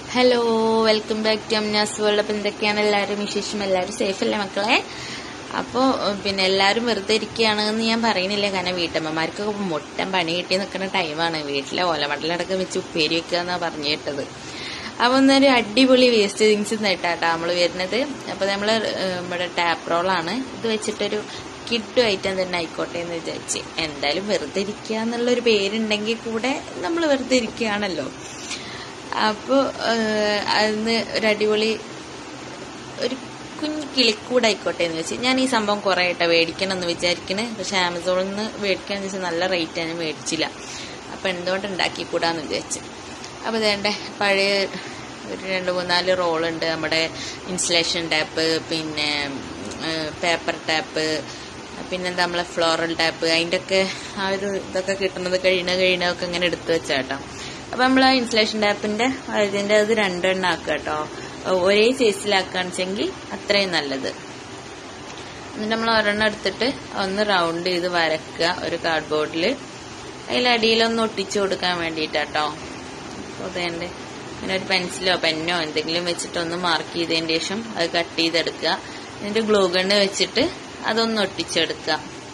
hello welcome back to Amna's world അപ്പം എന്തൊക്കെയാണ് എല്ലാവരും വിശേഷം എല്ലാവരും സേഫ് അല്ലേ മക്കളെ അപ്പോൾ പിന്നെ എല്ലാവരും വെറുതെ ഇരിക്കുകയാണെന്ന് ഞാൻ പറയുന്നില്ല കാരണം വീട്ടമ്മമാർക്കൊക്കെ മുട്ടൻ പണി കിട്ടി നിൽക്കുന്ന ടൈമാണ് വീട്ടിലെ ഓലമടലടക്കം വെച്ച് ഉപ്പേരി വെക്കുക എന്നാണ് പറഞ്ഞു കേട്ടത് അപ്പോൾ ഒന്നൊരു അടിപൊളി വേസ്റ്റ് തിങ്സ് നേട്ടാട്ടോ നമ്മൾ വരുന്നത് അപ്പോൾ നമ്മൾ നമ്മുടെ ടാപ്പ് റോളാണ് ഇത് വെച്ചിട്ടൊരു കിഡ് ഐറ്റം തന്നെ ആയിക്കോട്ടെ എന്ന് വിചാരിച്ച് എന്തായാലും വെറുതെ ഇരിക്കുക എന്നുള്ളൊരു പേരുണ്ടെങ്കിൽ കൂടെ നമ്മൾ വെറുതെ ഇരിക്കുകയാണല്ലോ അപ്പോൾ അതിന് ഒരു അടിപൊളി ഒരു കുഞ്ഞു കിളിക്കൂടായിക്കോട്ടെ എന്ന് വെച്ച് ഞാൻ ഈ സംഭവം കുറേ ആയിട്ടാ മേടിക്കണം എന്ന് വിചാരിക്കണേ പക്ഷെ ആമസോണിൽ നിന്ന് മേടിക്കാന്ന് വെച്ചാൽ നല്ല റേറ്റ് ഞാൻ മേടിച്ചില്ല അപ്പം എന്തുകൊണ്ട് ഉണ്ടാക്കിക്കൂടാന്ന് വിചാരിച്ച് അപ്പോൾ ഇതേണ്ട പഴയ ഒരു രണ്ട് മൂന്നാല് റോളുണ്ട് നമ്മുടെ ഇൻസുലേഷൻ ടാപ്പ് പിന്നെ പേപ്പർ ടാപ്പ് പിന്നെന്താ നമ്മളെ ഫ്ലോറൽ ടാപ്പ് അതിൻ്റെ ഒക്കെ ആ ഒരു ഇതൊക്കെ കിട്ടുന്നത് കഴിയണ കഴിയണതൊക്കെ ഇങ്ങനെ എടുത്തു വെച്ചാട്ടോ അപ്പൊ നമ്മൾ ആ ഇൻസുലേഷൻ ടാപ്പിന്റെ അതിന്റെ അത് രണ്ടെണ്ണം ആക്കുക കേട്ടോ ഒരേ സൈസിലാക്കുകയാണെന്ന് വെച്ചെങ്കിൽ അത്രയും നല്ലത് എന്നിട്ട് നമ്മൾ ഒരെണ്ണം എടുത്തിട്ട് ഒന്ന് റൗണ്ട് ചെയ്ത് വരക്കുക ഒരു കാർഡ്ബോർഡിൽ അതിലടിയിലൊന്ന് ഒട്ടിച്ചു കൊടുക്കാൻ വേണ്ടിയിട്ടാട്ടോ അപ്പോൾ അതേണ്ട ഇങ്ങനെ ഒരു പെൻസിലോ പെന്നോ എന്തെങ്കിലും വെച്ചിട്ട് ഒന്ന് മാർക്ക് ചെയ്തതിന് ശേഷം അത് കട്ട് ചെയ്തെടുക്കുക എന്നിട്ട് ഗ്ലൂ ഗണ്ണ് വെച്ചിട്ട് അതൊന്ന് ഒട്ടിച്ചെടുക്കുക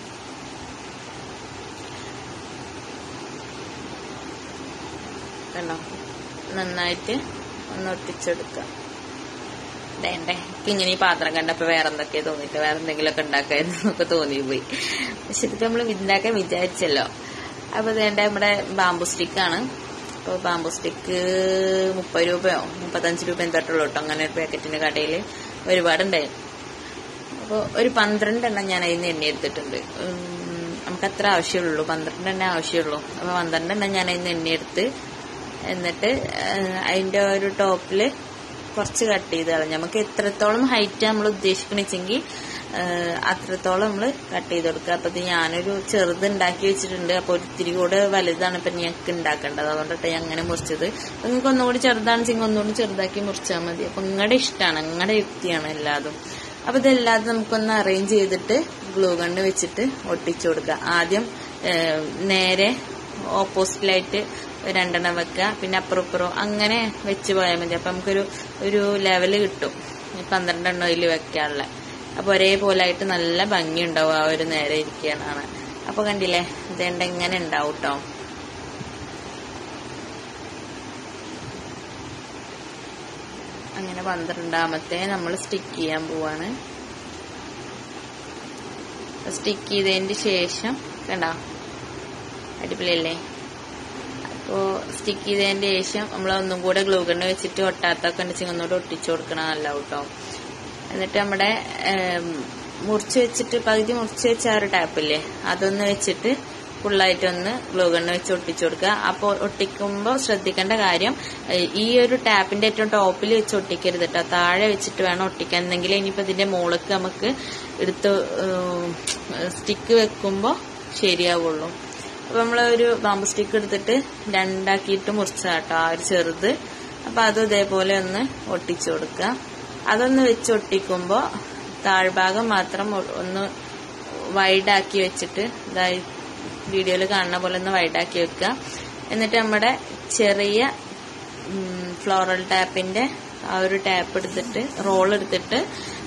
കണ്ടോ നന്നായിട്ട് ഒന്ന് ഒട്ടിച്ചെടുക്കുക വേണ്ടേ എനിക്ക് ഇങ്ങനെ ഈ പാത്രം കണ്ടപ്പോ വേറെ എന്തൊക്കെയാ തോന്നിട്ട് വേറെ എന്തെങ്കിലുമൊക്കെ ഉണ്ടാക്കാന്നൊക്കെ തോന്നിപ്പോയി പക്ഷെ ഇതൊക്കെ നമ്മൾ ഉണ്ടാക്കാൻ വിചാരിച്ചല്ലോ അപ്പൊ വേണ്ട നമ്മുടെ ബാമ്പു സ്റ്റിക്കാണ് അപ്പോൾ ബാമ്പു സ്റ്റിക്ക് മുപ്പത് രൂപയോ മുപ്പത്തഞ്ച് രൂപ തൊട്ടുള്ളൂ കേട്ടോ അങ്ങനെ ഒരു പാക്കറ്റിന്റെ കടയിൽ ഒരുപാടുണ്ടായി അപ്പോൾ ഒരു പന്ത്രണ്ടെണ്ണം ഞാൻ അതിന് എണ്ണി എടുത്തിട്ടുണ്ട് നമുക്ക് അത്ര ആവശ്യമുള്ളൂ പന്ത്രണ്ടെണ്ണം ആവശ്യമുള്ളൂ അപ്പോൾ പന്ത്രണ്ടെണ്ണം ഞാൻ അതിന് എണ്ണി എടുത്ത് എന്നിട്ട് അതിന്റെ ഒരു ടോപ്പില് കുറച്ച് കട്ട് ചെയ്ത് കളഞ്ഞു നമുക്ക് എത്രത്തോളം ഹൈറ്റ് നമ്മൾ ഉദ്ദേശിക്കണെച്ചെങ്കിൽ അത്രത്തോളം നമ്മൾ കട്ട് ചെയ്ത് കൊടുക്കുക അപ്പൊ ഇത് ഞാനൊരു ചെറുത് ഉണ്ടാക്കി വെച്ചിട്ടുണ്ട് അപ്പൊ ഒത്തിരി കൂടെ വലുതാണ് ഇപ്പൊ ഞങ്ങൾക്ക് ഉണ്ടാക്കേണ്ടത് അതുകൊണ്ടിട്ട് ഞാൻ അങ്ങനെ മുറിച്ചത് നിങ്ങൾക്ക് ഒന്നുകൂടി ചെറുതാണെച്ചെങ്കിൽ ഒന്നുകൂടി ചെറുതാക്കി മുറിച്ചാൽ മതി അപ്പൊ നിങ്ങളുടെ ഇഷ്ടമാണ് നിങ്ങളുടെ യുക്തിയാണ് എല്ലാതും അപ്പൊ ഇതെല്ലാതും നമുക്കൊന്ന് അറേഞ്ച് ചെയ്തിട്ട് ഗ്ലൂ ഗണ്ണ് വെച്ചിട്ട് ഒട്ടിച്ചു കൊടുക്കുക ആദ്യം നേരെ ഓപ്പോസിറ്റിലായിട്ട് രണ്ടെണ്ണം വെക്കുക പിന്നെ അപ്പുറം ഇപ്പുറം അങ്ങനെ വെച്ച് പോയാൽ മതി അപ്പൊ നമുക്കൊരു ഒരു ലെവല് കിട്ടും പന്ത്രണ്ടെണ്ണം ഇതിൽ വെക്കാനുള്ള അപ്പൊ ഒരേപോലെ ആയിട്ട് നല്ല ഭംഗി ഉണ്ടാവും ആ ഒരു നേരെ ഇരിക്കുകയാണ് അപ്പൊ കണ്ടില്ലേ ഇതേണ്ട ഇങ്ങനെ ഉണ്ടാവും കേട്ടോ അങ്ങനെ പന്ത്രണ്ടാമത്തെ നമ്മൾ സ്റ്റിക്ക് ചെയ്യാൻ പോവാണ് സ്റ്റിക്ക് ചെയ്തതിന് ശേഷം കണ്ടോ അടിപൊളിയല്ലേ അപ്പോൾ സ്റ്റിക്ക് ചെയ്തതിന്റെ ശേഷം നമ്മൾ ഒന്നും കൂടെ ഗ്ലൂ ഗണ്ണ് വെച്ചിട്ട് ഒട്ടാത്തൊക്കെ ഉണ്ടെങ്കിൽ ഒന്നുകൂടെ ഒട്ടിച്ചു കൊടുക്കണമല്ല കേട്ടോ എന്നിട്ട് നമ്മുടെ മുറിച്ച് വെച്ചിട്ട് പകുതി മുറിച്ച് വെച്ച ആ ഒരു ടാപ്പില്ലേ അതൊന്ന് വെച്ചിട്ട് ഫുള്ളായിട്ടൊന്ന് ഗ്ലൂ ഗണ്ണ് വെച്ച് ഒട്ടിച്ചു കൊടുക്കുക അപ്പോൾ ഒട്ടിക്കുമ്പോൾ ശ്രദ്ധിക്കേണ്ട കാര്യം ഈ ഒരു ടാപ്പിന്റെ ഏറ്റവും ടോപ്പിൽ വെച്ച് ഒട്ടിക്കരുത് കേട്ടോ താഴെ വെച്ചിട്ട് വേണം ഒട്ടിക്കാൻ എന്നെങ്കിൽ ഇനിയിപ്പോൾ ഇതിന്റെ മുകളിലേക്ക് നമുക്ക് എടുത്ത് സ്റ്റിക്ക് വെക്കുമ്പോൾ ശരിയാവുള്ളൂ അപ്പൊ നമ്മൾ ഒരു ബാമ്പു സ്റ്റിക്ക് എടുത്തിട്ട് രണ്ടാക്കിയിട്ട് മുറിച്ചാട്ടോ ആ ഒരു ചെറുത് അപ്പൊ അത് ഇതേപോലെ ഒന്ന് ഒട്ടിച്ചു കൊടുക്കുക അതൊന്ന് വെച്ച് ഒട്ടിക്കുമ്പോൾ താഴ്ഭാഗം മാത്രം ഒന്ന് വൈഡാക്കി വെച്ചിട്ട് ഇതായി വീഡിയോയിൽ കാണുന്ന പോലെ ഒന്ന് വൈഡാക്കി വെക്കുക എന്നിട്ട് നമ്മുടെ ചെറിയ ഫ്ലോറൽ ടാപ്പിന്റെ ആ ഒരു ടാപ്പ് എടുത്തിട്ട് റോൾ എടുത്തിട്ട്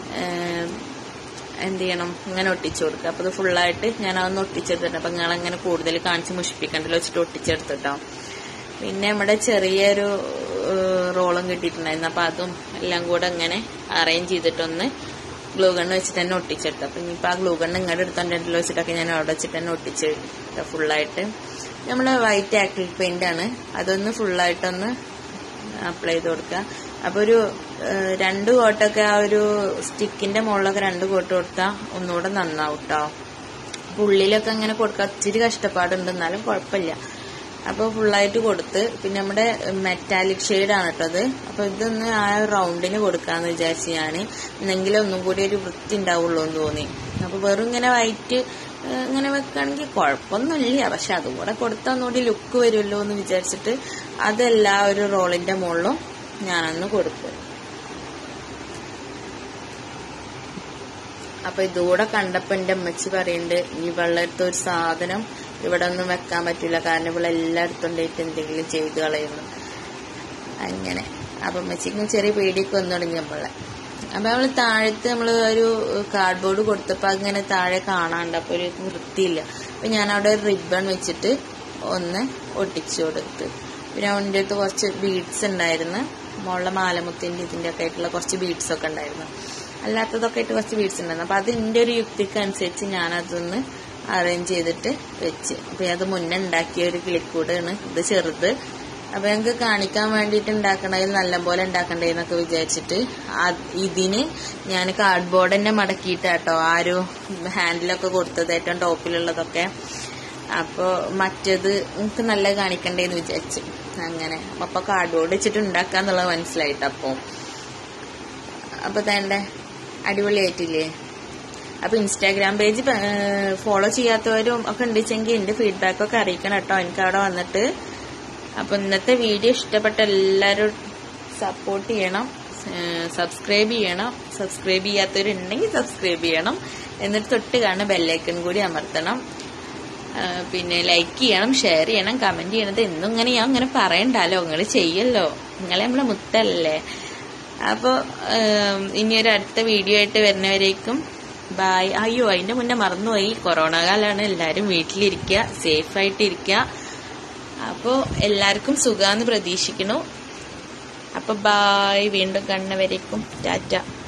എന്ത് ചെയ്യണം ഇങ്ങനെ ഒട്ടിച്ചു കൊടുക്കുക അപ്പൊ ഇത് ഫുള്ളായിട്ട് ഞാൻ അതൊന്ന് ഒട്ടിച്ചെടുത്തിട്ട് അപ്പൊ നിങ്ങൾ അങ്ങനെ കൂടുതൽ കാണിച്ച് മുഷിപ്പിക്കണ്ടല്ലോ വെച്ചിട്ട് ഒട്ടിച്ചെടുത്തിട്ടോ പിന്നെ നമ്മുടെ ചെറിയൊരു റോളും കിട്ടിയിട്ടുണ്ടായിരുന്നു അപ്പൊ അതും എല്ലാം കൂടെ ഇങ്ങനെ അറേഞ്ച് ചെയ്തിട്ടൊന്ന് ഗ്ലൂ ഗണ്ണ് വെച്ചിട്ട് തന്നെ ഒട്ടിച്ചെടുത്തു അപ്പൊ ഇനിയിപ്പോ ആ ഗ്ലൂ ഗണ്ണ് ഇങ്ങോട്ട് എടുത്തോണ്ടല്ലോ വെച്ചിട്ടൊക്കെ ഞാൻ അവിടെ വെച്ചിട്ട് തന്നെ ഒട്ടിച്ച് ഫുള്ളായിട്ട് നമ്മള് വൈറ്റ് ആക്രിലിക് പെയിന്റ് ആണ് അതൊന്ന് ഫുള്ളായിട്ടൊന്ന് അപ്ലൈ ചെയ്ത് കൊടുക്കുക അപ്പൊ ഒരു രണ്ട് കോട്ടൊക്കെ ആ ഒരു സ്റ്റിക്കിന്റെ മുകളിലൊക്കെ രണ്ട് കോട്ട് കൊടുത്താൽ ഒന്നുകൂടെ നന്നാവും കേട്ടോ ഉള്ളിലൊക്കെ ഇങ്ങനെ കൊടുക്കുക ഇച്ചിരി കഷ്ടപ്പാടുണ്ട് എന്നാലും കുഴപ്പമില്ല അപ്പൊ ഫുള്ളായിട്ട് കൊടുത്ത് പിന്നെ നമ്മുടെ മെറ്റാലിക് ഷെയ്ഡാണ് കേട്ടോ അത് അപ്പൊ ഇതൊന്ന് ആ റൗണ്ടിന് കൊടുക്കാന്ന് വിചാരിച്ച് ഞാൻ എന്നെങ്കിലും ഒന്നും കൂടി ഒരു വൃത്തി ഉണ്ടാവുള്ളൂ എന്ന് തോന്നി അപ്പൊ വെറും ഇങ്ങനെ വൈറ്റ് ഇങ്ങനെ വെക്കുകയാണെങ്കിൽ കുഴപ്പമൊന്നുമില്ല പക്ഷെ അതും കൂടെ കൊടുത്താൽ ഒന്നുകൂടി ലുക്ക് വരുമല്ലോ എന്ന് വിചാരിച്ചിട്ട് അതെല്ലാ ഒരു റോളിന്റെ മുകളിലും ഞാനൊന്ന് കൊടുക്കും അപ്പൊ ഇതുകൂടെ കണ്ടപ്പോ എന്റെ അമ്മച്ചി പറയുന്നുണ്ട് ഈ വെള്ളത്തെ ഒരു സാധനം ഇവിടെ ഒന്നും വെക്കാൻ പറ്റില്ല കാരണം ഇവിടെ എല്ലായിടത്തും കൊണ്ടുപോയിട്ട് എന്തെങ്കിലും ചെയ്തു കളയുന്നു അങ്ങനെ അപ്പം അമ്മച്ചിക്കും ചെറിയ പേടിയൊക്കെ വന്നു തുടങ്ങിയപ്പോളെ അപ്പം നമ്മൾ താഴത്ത് നമ്മൾ ഒരു കാർഡ്ബോർഡ് കൊടുത്തപ്പോൾ അങ്ങനെ താഴെ കാണാണ്ട് അപ്പോൾ ഒരു വൃത്തിയില്ല അപ്പം ഞാൻ അവിടെ ഒരു റിബൺ വെച്ചിട്ട് ഒന്ന് ഒട്ടിച്ചു കൊടുത്ത് പിന്നെ അവൻ്റെ അടുത്ത് കുറച്ച് ബീഡ്സ് ഉണ്ടായിരുന്നു മുള്ള മാലമുത്തിൻ്റെ ഇതിൻ്റെ ഒക്കെ ആയിട്ടുള്ള കുറച്ച് ബീഡ്സ് ഒക്കെ ഉണ്ടായിരുന്നു അല്ലാത്തതൊക്കെ ആയിട്ട് കുറച്ച് ബീഡ്സ് ഉണ്ടായിരുന്നു അപ്പം അതിൻ്റെ ഒരു യുക്തിക്ക് അനുസരിച്ച് ഞാനതൊന്ന് അറേഞ്ച് ചെയ്തിട്ട് വെച്ച് അപ്പം അത് മുന്നേ ഉണ്ടാക്കിയ ഒരു കിളിക്കൂടാണ് ഇത് ചെറുത് അപ്പൊ ഞങ്ങൾക്ക് കാണിക്കാൻ വേണ്ടിയിട്ട് ഉണ്ടാക്കണതിൽ നല്ലപോലെ ഉണ്ടാക്കണ്ടേന്നൊക്കെ വിചാരിച്ചിട്ട് ആ- ഇതിന് ഞാൻ കാർഡ് ബോർഡ് തന്നെ മടക്കിയിട്ട് കേട്ടോ ആ ഒരു ഹാൻഡിലൊക്കെ കൊടുത്തത് ഏറ്റവും ടോപ്പിലുള്ളതൊക്കെ അപ്പോൾ മറ്റത് നമുക്ക് നല്ല കാണിക്കണ്ടേന്ന് വിചാരിച്ചു അങ്ങനെ അപ്പൊ കാർഡ് ബോർഡ് വെച്ചിട്ട് ഉണ്ടാക്കാന്നുള്ളത് മനസ്സിലായിട്ട് അപ്പോൾ അപ്പൊ തേണ്ട അടിപൊളിയായിട്ടില്ലേ അപ്പൊ ഇൻസ്റ്റാഗ്രാം പേജ് ഫോളോ ചെയ്യാത്തവരും ഒക്കെ ഉണ്ടെങ്കിൽ എന്റെ ഫീഡ്ബാക്ക് ഒക്കെ അറിയിക്കണം കേട്ടോ എനിക്ക് അവിടെ വന്നിട്ട് അപ്പൊ ഇന്നത്തെ വീഡിയോ ഇഷ്ടപ്പെട്ട എല്ലാവരും സപ്പോർട്ട് ചെയ്യണം സബ്സ്ക്രൈബ് ചെയ്യണം സബ്സ്ക്രൈബ് ചെയ്യാത്തവരുണ്ടെങ്കിൽ സബ്സ്ക്രൈബ് ചെയ്യണം എന്നിട്ട് തൊട്ട് കാണുന്ന ബെല്ലൈക്കൺ കൂടി അമർത്തണം ആ, പിന്നെ ലൈക്ക് ചെയ്യണം ഷെയർ ചെയ്യണം കമന്റ് ചെയ്യണത് എന്നും ഇങ്ങനെ ഞാൻ ഇങ്ങനെ പറയണ്ടല്ലോ നിങ്ങൾ ചെയ്യല്ലോ നിങ്ങളെ നമ്മളെ മുത്തല്ലേ അപ്പോൾ ഇനി ഒരു അടുത്ത വീഡിയോ ആയിട്ട് വരുന്നവരേക്കും ബായ് അയ്യോ അതിന്റെ മുന്നേ മറന്നുപോയി കൊറോണ കാലമാണ് എല്ലാവരും വീട്ടിലിരിക്കുക സേഫ് ആയിട്ട് ഇരിക്കുക അപ്പോൾ എല്ലാവർക്കും സുഖാന്ന് പ്രതീക്ഷിക്കുന്നു അപ്പൊ ബായ് വീണ്ടും കാണുന്നവരേക്കും ടാറ്റ